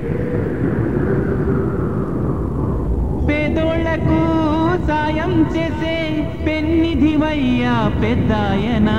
పేదోళ్లకు సాయం చేసే పెన్నిధివయ్యా పెద్దాయనా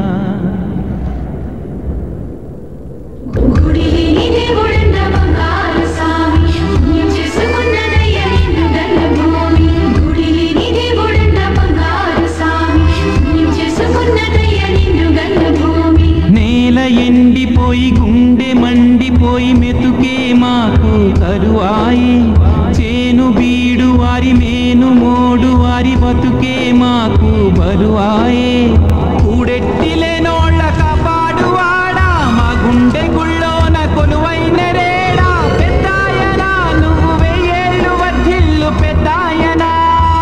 గుడి లేని దేవుడంట బంగారు స్వామి పుణ్యం చేసుకున్నదయ్య నిన్ను గల్ల భూమి గుడి లేని దేవుడంట బంగారు స్వామి పుణ్యం చేసుకున్నదయ్య నిన్ను గల్ల భూమి నేల ఎండిపోయి గుండె మండిపోయి మెతుకే మాకు తరువాయి చేను బీడు వారి మేను మోడు వారి బతుకే మాకు బరువాయే కూడెట్టిలేనోళ్ళ కాపాడువాడా మా గుండె గుళ్ళోన కొలువైన రేడా పెద్దాయనా నువ్వు వెయ్యేళ్ళు వర్ధిల్లు పెద్దాయనా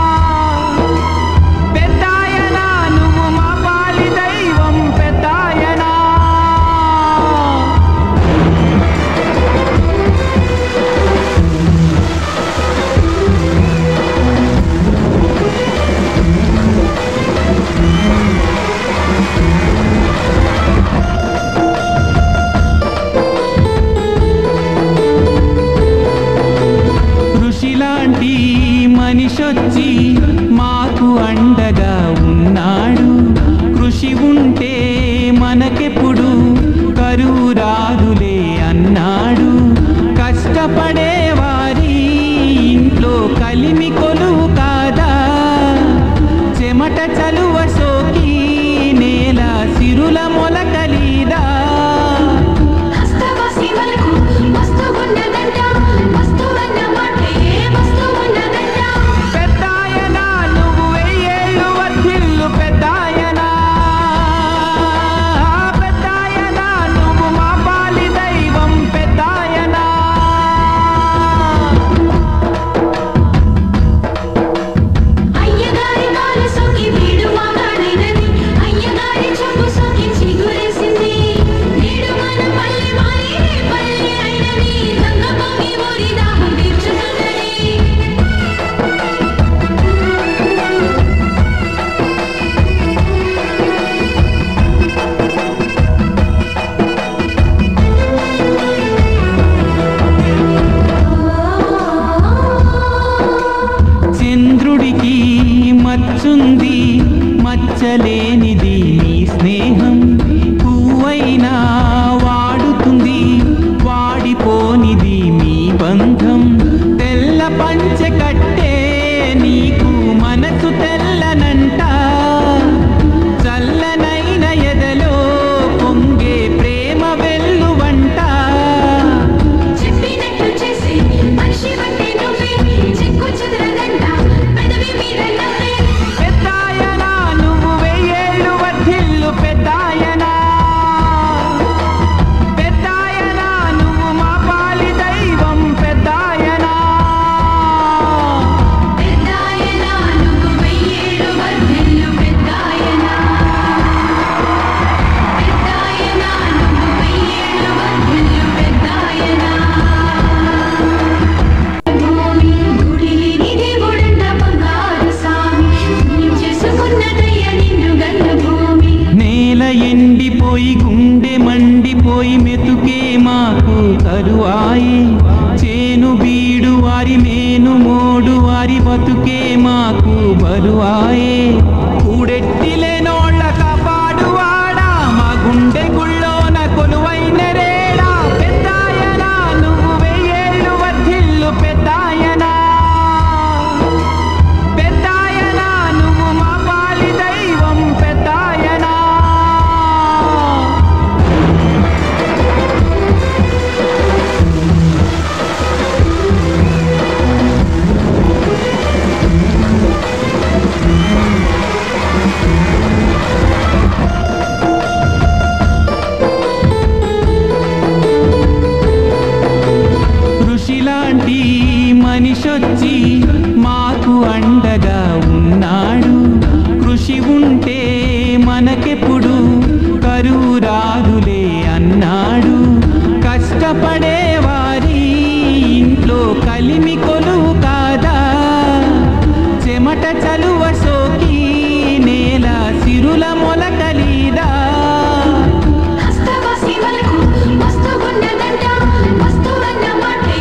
పెద్దాయనా నువ్వు మా పాలి దైవం పెద్దాయనా ఋషిలాంటి మనిషొచ్చి మాకు అండగా ఉన్నాడు కృషి ఉంటే మనకెప్పుడు కరువు రాదులే అన్నాడు కష్టపడే వారి ఇంట్లో కలిమి కొలువు కాదా చెమట చలువ సోకి నేల సిరుల మొలకలీదా హస్తవాసి వరకు వస్తువున్నదంట వస్తువన్న మాటే వస్తువున్నదంట పెద్దాయనా నువ్వు వెయ్యేళ్ళు వర్ధిల్లు పెద్దాయనా పెద్దాయనా నువ్వు మా పాలి దైవం పెద్దాయనా అయ్యగారి కాలు సోకి వీడు మాగాడైనది అయ్యగారి చెంపు సోకి చిగురేసింది నేడు మన పల్లె మారి పల్లె అయినది గంగ పొంగి ఊరి దాహం తీర్చుతున్నది చంద్రుడికి మచ్చుంది మచ్చలేనిది నీ స్నేహం పువ్వైనా వాడుతుంది వాడిపోనిది మీ బంధం తెల్ల పంచె కట్టే నీకు మనసు తెల్లనంట చల్లనైన ఎదలో పొంగే ప్రేమ వెల్లువంట చెప్పినట్టు చేసి మనిషి వంటి నువ్వే చెక్కు చెదరదంట పెదవి మీద నవ్వే పెద్దాయనా నువ్వు వెయ్యేళ్ళు వర్ధిల్లు పెద్దాయనా పెద్దాయనా నువ్వు మా పాలి దైవం పెద్దాయనా పెద్దాయనా నువ్వు వెయ్యేళ్ళు వర్ధిల్లు పెద్దాయనా పెద్దాయనా నువ్వు వెయ్యేళ్ళు వర్ధిల్లు పెద్దాయనా భూమి గుడి లేని దేవుడంట బంగారు స్వామి పుణ్యం చేసుకున్నదయ్య నిన్ను గల్ల భూమి నేల ఎండిపోయి గుండె మండిపోయి మెతుకే మాకు తరువాయి చేను బీడు వారి మేను మోడు వారి బతుకే మాకు బరువాయే కూడెట్టిలేనోళ్ళ కాపాడువాడా మా గుండె గుళ్ళోన కొలువైన రేడా పెద్దాయనా నువ్వు వెయ్యేళ్ళు వర్ధిల్లు పెద్దాయనా పెద్దాయనా నువ్వు మా పాలి దైవం పెద్దాయనా ఋషిలాంటి మనిషొచ్చి మాకు అండగా ఉన్నాడు కృషి ఉంటే మనకెప్పుడు కరువు రాదులే అన్నాడు కష్టపడే వారి ఇంట్లో కలిమి కొలువు కాదా చెమట చలువ సోకి నేల సిరుల మొలకలీదా హస్తవాసి వరకు వస్తువున్నదంట వస్తువన్న మాటే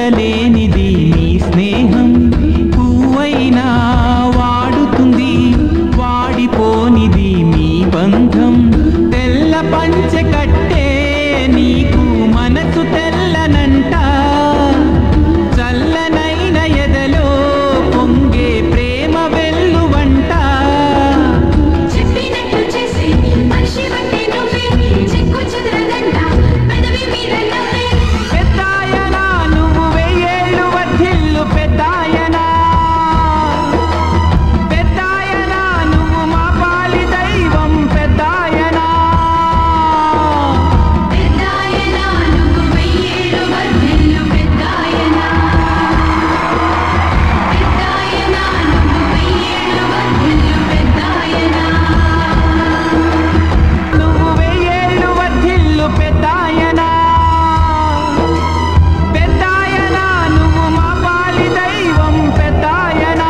మచ్చలేనిది నీ స్నేహం పువ్వైనా వాడుతుంది వాడిపోనిది మీ బంధం తెల్ల పంచె కట్టే నీకు మనసు తెల్లనంట చల్లనైన ఎదలో పొంగే ప్రేమ వెల్లువంట చెప్పినట్టు చేసి మనిషి వంటి నువ్వే చెక్కు చెదరదంట పెదవి మీద నవ్వే పెద్దాయనా నువ్వు వెయ్యేళ్ళు వర్ధిల్లు పెద్దాయనా పెద్దాయనా నువ్వు మా పాలి దైవం పెద్దాయనా పెద్దాయనా నువ్వు వెయ్యేళ్ళు వర్ధిల్లు పెద్దాయనా పెద్దాయనా నువ్వు వెయ్యేళ్ళు వర్ధిల్లు పెద్దాయనా నువ్వు వెయ్యేళ్ళు వర్ధిల్లు పెద్దాయనా పెద్దాయనా నువ్వు మా పాలి దైవం పెద్దాయనా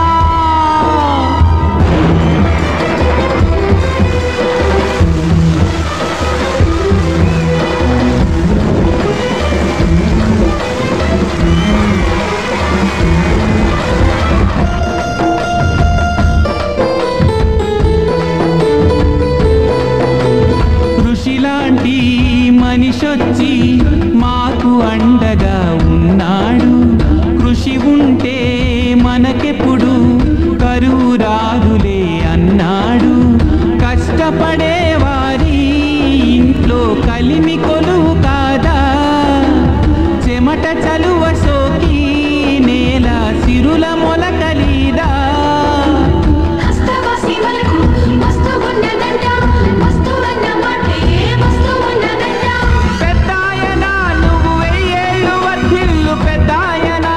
ఋషిలాంటి మనిషొచ్చి మాకు అండగా ఉన్నాడు కృషి ఉంటే మనకెప్పుడు కరువు రాదులే అన్నాడు కష్టపడే వారి ఇంట్లో కలిమి కొలువు కాదా చెమట చలువ సోకి నేల సిరుల మొలకలీదా హస్తవాసి వరకు వస్తు ఉన్నదంట వస్తు అన్న మాటే వస్తు ఉన్నదంట పెద్దాయనా నువ్వు వెయ్యేళ్ళు వర్ధిల్లు పెద్దాయనా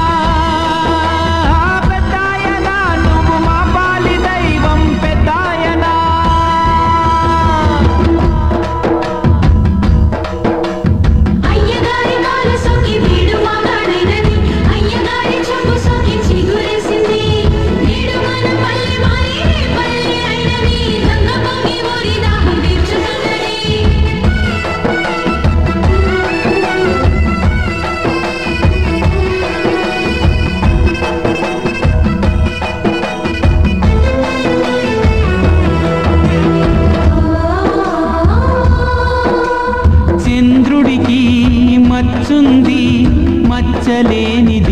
పెద్దాయనా నువ్వు మా పాలి దైవం పెద్దాయనా అయ్యగారి కాలు సోకి వీడు మాగాడైనది అయ్యగారి చెంపు సోకి చిగురేసింది నేడు మన పల్లె మారి పల్లె అయినది గంగ పొంగి ఊరి దాహం తీర్చుతున్నది చంద్రుడికి మచ్చుంది మచ్చలేనిది